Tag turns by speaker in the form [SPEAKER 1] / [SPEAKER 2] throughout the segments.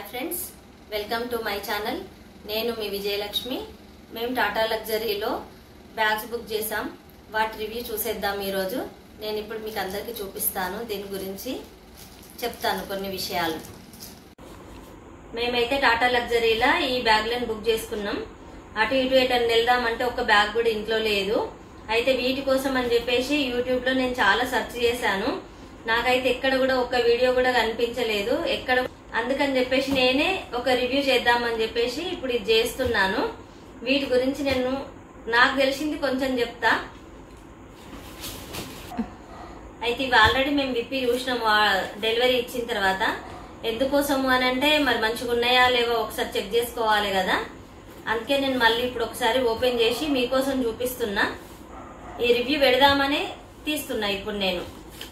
[SPEAKER 1] Friends welcome to my channel నేను మీ విజయలక్ష్మి మేము టాటా లగ్జరీలో బ్యాగ్స్ బుక్ చేసాం వాటి రివ్యూ చూసేద్దాం ఈరోజు నేను ఇప్పుడు మీకు అందరికీ చూపిస్తాను దీని గురించి చెప్తాను కొన్ని విషయాలు మేమైతే టాటా లగ్జరీలా ఈ బ్యాగ్లను బుక్ చేసుకున్నాం అటు ఇటు ఎటన్నా వెళ్దామంటే ఒక బ్యాగ్ కూడా ఇంట్లో లేదు అయితే వీటి కోసం అని చెప్పేసి యూట్యూబ్ లో నేను చాలా సెర్చ్ చేశాను నాకైతే ఎక్కడ కూడా ఒక వీడియో కూడా కనిపించలేదు ఎక్కడ అందుకని చెప్పేసి నేనే ఒక రివ్యూ చేద్దామని చెప్పేసి ఇప్పుడు ఇది చేస్తున్నాను వీటి గురించి నేను నాకు తెలిసింది కొంచెం చెప్తా అయితే ఇవి ఆల్రెడీ మేము విప్పి చూసినాము ఆ డెలివరీ ఇచ్చిన తర్వాత ఎందుకోసము అని అంటే మరి మంచిగా ఉన్నాయా లేవో ఒకసారి చెక్ చేసుకోవాలి కదా అందుకే నేను మళ్ళీ ఇప్పుడు ఒకసారి ఓపెన్ చేసి మీకోసం చూపిస్తున్నా ఈ రివ్యూ పెడదామని తీస్తున్నా ఇప్పుడు నేను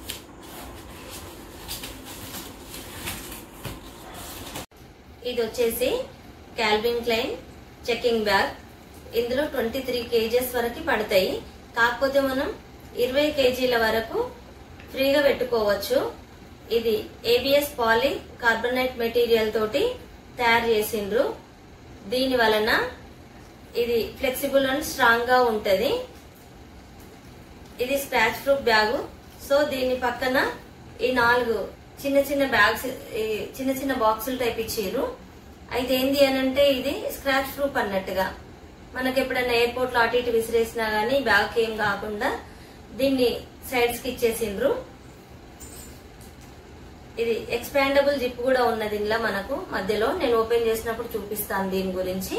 [SPEAKER 1] ఇది వచ్చేసి క్యాల్విన్ క్లైన్ చెకింగ్ బ్యాగ్ ఇందులో ట్వంటీ త్రీ కేజెస్ వరకు పడతాయి కాకపోతే మనం ఇరవై కేజీల వరకు ఫ్రీగా పెట్టుకోవచ్చు ఇది ఏబిఎస్ పాలి కార్బోనేట్ మెటీరియల్ తోటి తయారు చేసిండ్రు దీని వలన ఇది ఫ్లెక్సిబుల్ అండ్ స్ట్రాంగ్ గా ఉంటది ఇది స్క్రాచ్ ప్రూఫ్ బ్యాగు సో దీని పక్కన ఈ నాలుగు చిన్న చిన్న బ్యాగ్స్ ఈ చిన్న చిన్న బాక్సులు టైప్ ఇచ్చారు అయితే ఏంది అని అంటే ఇది స్క్రాచ్ ప్రూఫ్ అన్నట్టుగా మనకి ఎప్పుడైనా ఎయిర్పోర్ట్ లో అటు ఇటు విసిరేసినా గానీ బ్యాగ్ ఏం కాకుండా దీన్ని సైడ్స్ కి ఇచ్చేసిండ్రు ఇది ఎక్స్పాండబుల్ జిప్ కూడా ఉన్నది ఇందులో మనకు మధ్యలో నేను ఓపెన్ చేసినప్పుడు చూపిస్తాను దీని గురించి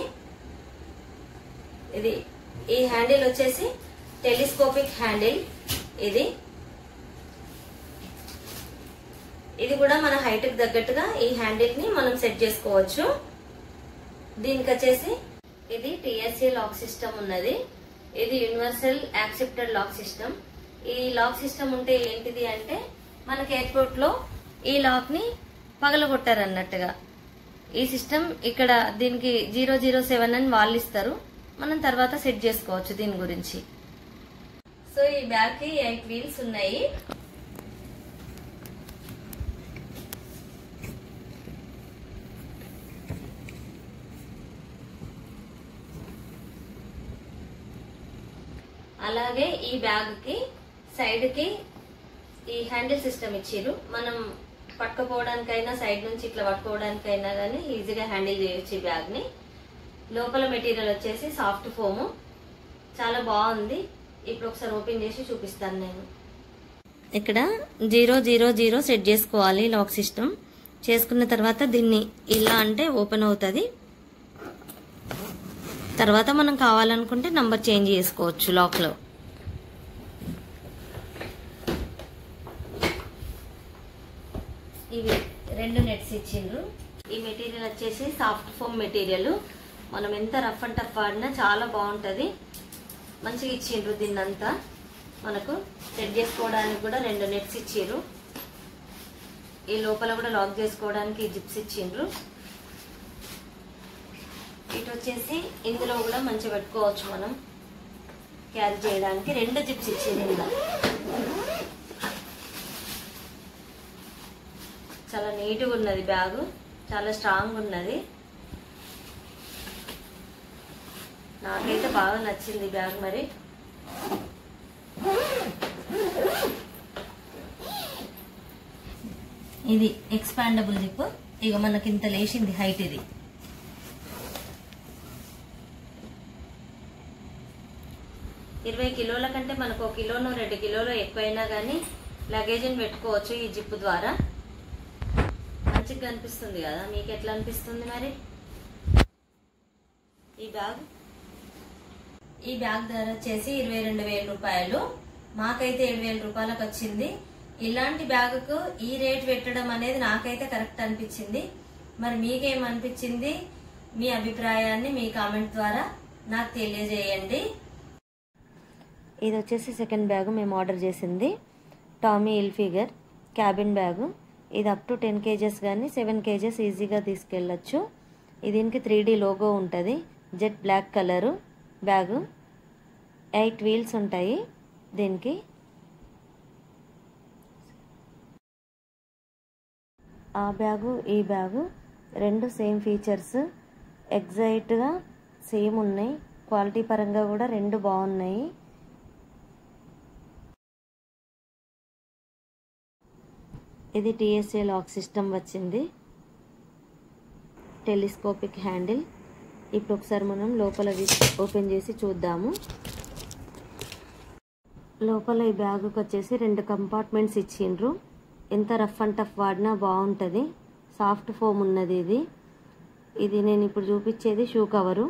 [SPEAKER 1] ఇది ఈ హ్యాండిల్ వచ్చేసి టెలిస్కోపిక్ హ్యాండిల్ ఇది ఇది కూడా మన హైట్ కి తగ్గట్టుగా ఈ హ్యాండిల్ ని మనం సెట్ చేసుకోవచ్చు దీనికి వచ్చేసి ఇది టిఎస్సి లాక్ సిస్టమ్ ఉన్నది ఇది యూనివర్సల్ యాక్సెప్టెడ్ లాక్ సిస్టమ్ ఈ లాక్ సిస్టమ్ ఉంటే ఏంటిది అంటే మనకి ఎయిర్పోర్ట్ లో ఈ లాక్ ని పగలగొట్టారు అన్నట్టుగా ఈ సిస్టమ్ ఇక్కడ దీనికి జీరో జీరో సెవెన్ అని వాళ్ళు ఇస్తారు మనం తర్వాత సెట్ చేసుకోవచ్చు దీని గురించి సో ఈ బ్యాగ్ కి ఎయిట్ వీల్స్ ఉన్నాయి అలాగే ఈ బ్యాగ్ కి సైడ్ కి ఈ హ్యాండిల్ సిస్టమ్ ఇచ్చిర్రు మనం పట్టుకోవడానికైనా సైడ్ నుంచి ఇట్లా పట్టుకోవడానికైనా కానీ ఈజీగా హ్యాండిల్ చేయొచ్చు ఈ బ్యాగ్ ని లోపల మెటీరియల్ వచ్చేసి సాఫ్ట్ ఫోము చాలా బాగుంది ఇప్పుడు ఒకసారి ఓపెన్ చేసి చూపిస్తాను నేను ఇక్కడ జీరో జీరో జీరో సెట్ చేసుకోవాలి లాక్ సిస్టమ్ చేసుకున్న తర్వాత దీన్ని ఇలా అంటే ఓపెన్ అవుతుంది తర్వాత మనం కావాలనుకుంటే నంబర్ చేంజ్ చేసుకోవచ్చు లాక్లో ఇవి రెండు నెట్స్ ఇచ్చిండ్రు ఈ మెటీరియల్ వచ్చేసి సాఫ్ట్ ఫోమ్ మెటీరియల్ మనం ఎంత రఫ్ అండ్ టఫ్ ఆడినా చాలా బాగుంటుంది మంచిగా ఇచ్చిండ్రు దీన్నంతా మనకు సెట్ చేసుకోవడానికి కూడా రెండు నెట్స్ ఇచ్చిండ్రు ఈ లోపల కూడా లాక్ చేసుకోవడానికి జిప్స్ ఇచ్చిండ్రు ఇటు వచ్చేసి ఇందులో కూడా మంచిగా పెట్టుకోవచ్చు మనం క్యారీ చేయడానికి రెండు జిప్స్ ఇచ్చింది ఇందులో చాలా నీట్గా ఉన్నది బ్యాగు చాలా స్ట్రాంగ్ ఉన్నది నాకైతే బాగా నచ్చింది బ్యాగ్ మరి ఇది ఎక్స్పాండబుల్ జిప్ ఇక మనకి ఇంత లేచింది హైట్ ఇది ఇరవై కిలోల కంటే మనకు ఒక కిలోను రెండు కిలోలు ఎక్కువైనా కానీ లగేజ్ని పెట్టుకోవచ్చు ఈ జిప్ ద్వారా మంచిగా కనిపిస్తుంది కదా మీకు ఎట్లా అనిపిస్తుంది మరి ఈ బ్యాగ్ ఈ బ్యాగ్ ధర వచ్చేసి ఇరవై రెండు వేల రూపాయలు మాకైతే ఏడు వేల రూపాయలకు వచ్చింది ఇలాంటి బ్యాగుకు ఈ రేట్ పెట్టడం అనేది నాకైతే కరెక్ట్ అనిపించింది మరి మీకేమనిపించింది మీ అభిప్రాయాన్ని మీ కామెంట్ ద్వారా నాకు తెలియజేయండి ఇది వచ్చేసి సెకండ్ బ్యాగ్ మేము ఆర్డర్ చేసింది Tommy Hilfiger cabin bag ఇది అప్ టు టెన్ కేజెస్ కానీ సెవెన్ కేజెస్ ఈజీగా తీసుకెళ్ళచ్చు దీనికి త్రీ డీ లోగో ఉంటుంది jet black colour bag eight wheels ఉంటాయి దీనికి ఆ బ్యాగు ఈ బ్యాగు రెండు సేమ్ ఫీచర్స్ ఎగ్జాక్ట్గా సేమ్ ఉన్నాయి క్వాలిటీ పరంగా కూడా రెండు బాగున్నాయి ఇది టీఎస్ఏ లాక్ సిస్టమ్ వచ్చింది టెలిస్కోపిక్ హ్యాండిల్ ఇప్పుడు ఒకసారి మనం లోపల ఓపెన్ చేసి చూద్దాము లోపల ఈ బ్యాగుకి వచ్చేసి రెండు కంపార్ట్మెంట్స్ ఇచ్చిండ్రు ఎంత రఫ్ అండ్ టఫ్ వాడినా బాగుంటుంది సాఫ్ట్ ఫోమ్ ఉన్నది ఇది ఇది నేను ఇప్పుడు చూపించేది షూ కవరు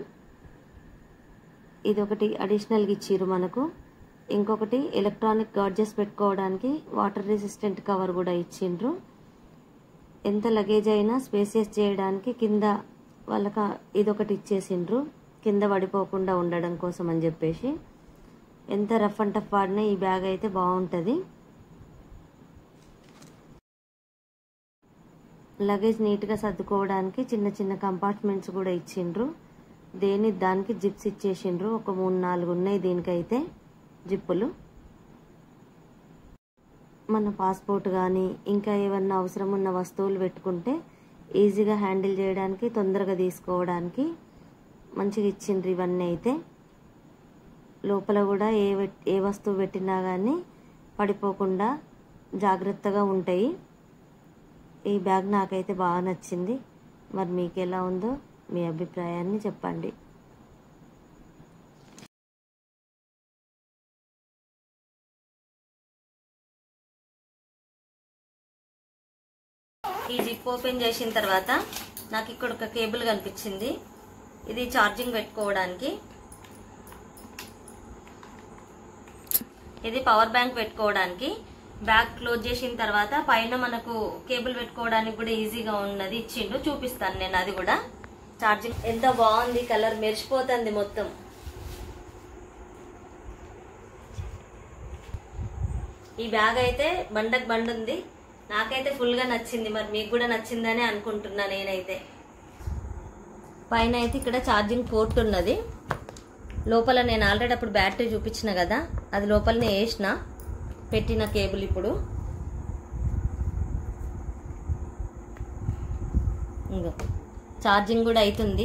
[SPEAKER 1] ఇది ఒకటి అడిషనల్గా ఇచ్చిర్రు మనకు ఇంకొకటి ఎలక్ట్రానిక్ గార్జెస్ పెట్టుకోవడానికి వాటర్ రెసిస్టెంట్ కవర్ కూడా ఇచ్చిండ్రు ఎంత లగేజ్ అయినా స్పేసియస్ చేయడానికి కింద వాళ్ళకి ఇదొకటి ఇచ్చేసిండ్రు కింద పడిపోకుండా ఉండడం కోసం అని చెప్పేసి ఎంత రఫ్ అండ్ టఫ్ వాడినా ఈ బ్యాగ్ అయితే బాగుంటుంది లగేజ్ నీట్గా సర్దుకోవడానికి చిన్న చిన్న కంపార్ట్మెంట్స్ కూడా ఇచ్చిండ్రు దేని దానికి జిప్స్ ఇచ్చేసిండ్రు ఒక మూడు నాలుగు ఉన్నాయి దీనికైతే జిప్పులు మన పాస్పోర్ట్ కానీ ఇంకా ఏమన్నా అవసరం ఉన్న వస్తువులు పెట్టుకుంటే ఈజీగా హ్యాండిల్ చేయడానికి తొందరగా తీసుకోవడానికి మంచిగా ఇచ్చిండ్రు ఇవన్నీ అయితే లోపల కూడా ఏ ఏ వస్తువు పెట్టినా కానీ పడిపోకుండా జాగ్రత్తగా ఉంటాయి ఈ బ్యాగ్ నాకైతే బాగా నచ్చింది మరి మీకు ఎలా ఉందో మీ అభిప్రాయాన్ని చెప్పండి ఈ జిప్ ఓపెన్ చేసిన తర్వాత నాకు ఇక్కడ ఒక కేబుల్ కనిపించింది ఇది ఛార్జింగ్ పెట్టుకోవడానికి ఇది పవర్ బ్యాంక్ పెట్టుకోవడానికి బ్యాగ్ క్లోజ్ చేసిన తర్వాత పైన మనకు కేబుల్ పెట్టుకోవడానికి కూడా ఈజీగా ఉన్నది ఇచ్చిండు చూపిస్తాను నేను అది కూడా ఛార్జింగ్ ఎంత బాగుంది కలర్ మెరిసిపోతుంది మొత్తం ఈ బ్యాగ్ అయితే బండకు బండ్ ఉంది నాకైతే ఫుల్ గా నచ్చింది మరి మీకు కూడా నచ్చిందని అనుకుంటున్నా నేనైతే పైన అయితే ఇక్కడ ఛార్జింగ్ పోర్ట్ ఉన్నది లోపల నేను ఆల్రెడీ అప్పుడు బ్యాటరీ చూపించిన కదా అది లోపలనే వేసిన పెట్టిన కేబుల్ ఇప్పుడు ఇంకో ఛార్జింగ్ కూడా అవుతుంది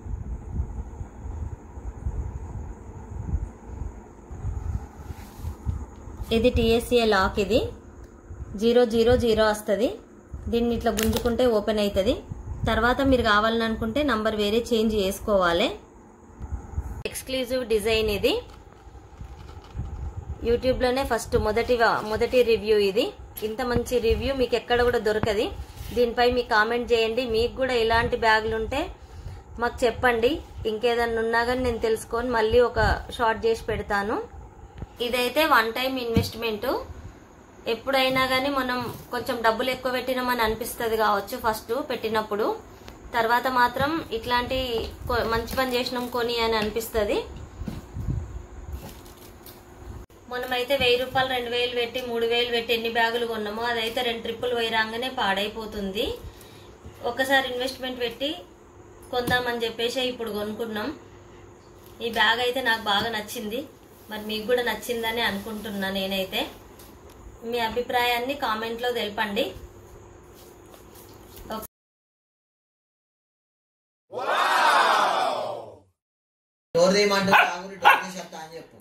[SPEAKER 1] ఇది టీఎస్ఏ లాక్ ఇది జీరో జీరో జీరో వస్తుంది దీన్ని ఇట్లా గుంజుకుంటే ఓపెన్ అవుతుంది తర్వాత మీరు కావాలని అనుకుంటే నంబర్ వేరే చేంజ్ చేసుకోవాలి ఎక్స్క్లూజివ్ డిజైన్ ఇది యూట్యూబ్లోనే ఫస్ట్ మొదటి మొదటి రివ్యూ ఇది ఇంత మంచి రివ్యూ మీకు ఎక్కడ కూడా దొరకది దీనిపై మీ కామెంట్ చేయండి మీకు కూడా ఇలాంటి బ్యాగులు ఉంటే మాకు చెప్పండి ఇంకేదన్నా ఉన్నా కానీ నేను తెలుసుకొని మళ్ళీ ఒక షార్ట్ చేసి పెడతాను ఇదైతే వన్ టైం ఇన్వెస్ట్మెంట్ ఎప్పుడైనా కానీ మనం కొంచెం డబ్బులు ఎక్కువ పెట్టినామని అనిపిస్తుంది కావచ్చు ఫస్ట్ పెట్టినప్పుడు తర్వాత మాత్రం ఇట్లాంటి కొ- మంచి పని చేసినాం కొని అని అనిపిస్తుంది మనమైతే వెయ్యి రూపాయలు రెండు వేలు పెట్టి మూడు వేలు పెట్టి ఎన్ని బ్యాగులు కొన్నామో అదైతే రెండు ట్రిప్పులు పోయి రాగానే పాడైపోతుంది ఒకసారి ఇన్వెస్ట్మెంట్ పెట్టి కొందామని చెప్పేసి ఇప్పుడు కొనుక్కున్నాం ఈ బ్యాగ్ అయితే నాకు బాగా నచ్చింది మరి మీకు కూడా నచ్చిందని అనుకుంటున్నా నేనైతే మీ అభిప్రాయాన్ని కామెంట్లో తెలపండి
[SPEAKER 2] డోర్ తీయమంటే తాగుని డోర్ తీసి చెప్తా అని చెప్పు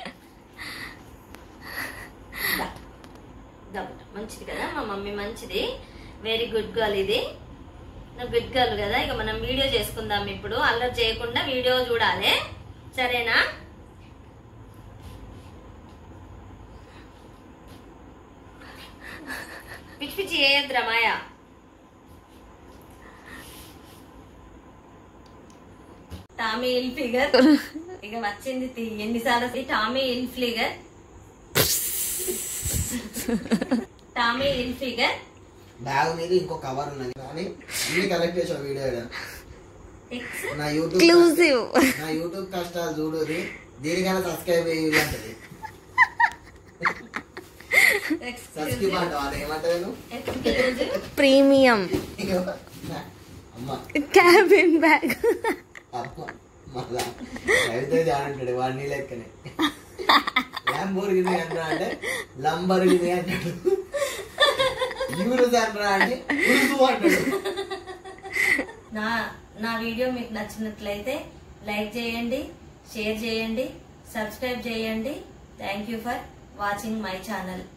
[SPEAKER 1] దబ్బట. మంచిది కదా మా మమ్మీ మంచిది వెరీ గుడ్ గర్ల్ ఇది గుడ్ గర్ల్ కదా ఇక మనం వీడియో చేసుకుందాం ఇప్పుడు అల్లరి చేయకుండా వీడియో చూడాలి సరేనా పిచ్చి పిచ్చి చేయొద్దురా మాయా టామీ ఇల్ ఫిగర్ ఇక వచ్చింది తీ. ఎన్నిసార్లు వస్తాయి? Tommy Hilfiger Tommy Hilfiger
[SPEAKER 2] bag మీద ఇంకో కవర్ ఉన్నది కానీ అన్ని కలెక్ట్ చేసావు వీడియో
[SPEAKER 1] ఎక్స్
[SPEAKER 2] నా యూట్యూబ్
[SPEAKER 3] ఎక్స్క్లూజివ్
[SPEAKER 2] నా యూట్యూబ్ కష్టాలు చూడు దీనికైనా సబ్స్క్రైబ్ అయ్యి అంటది సబ్స్క్రైబ్ అంటావు అది ఏమంటది నువ్వు
[SPEAKER 1] ఎక్స్క్లూజివ్
[SPEAKER 3] ప్రీమియం
[SPEAKER 2] ఇగో, అమ్మ
[SPEAKER 3] క్యాబిన్ బ్యాగ్
[SPEAKER 2] అమ్మ మళ్ళా రవితేజ అంటాడు వాడిని లెక్కనే ల్యాంబోర్గిని అంటాడు అంటే లంబర్గిని అంటాడు యూరుస్ అంటాడు అంటే ఉరుసు అంటాడు
[SPEAKER 1] నా నా వీడియో మీకు నచ్చినట్లయితే లైక్ చేయండి షేర్ చేయండి సబ్స్క్రైబ్ చేయండి thank you for watching my channel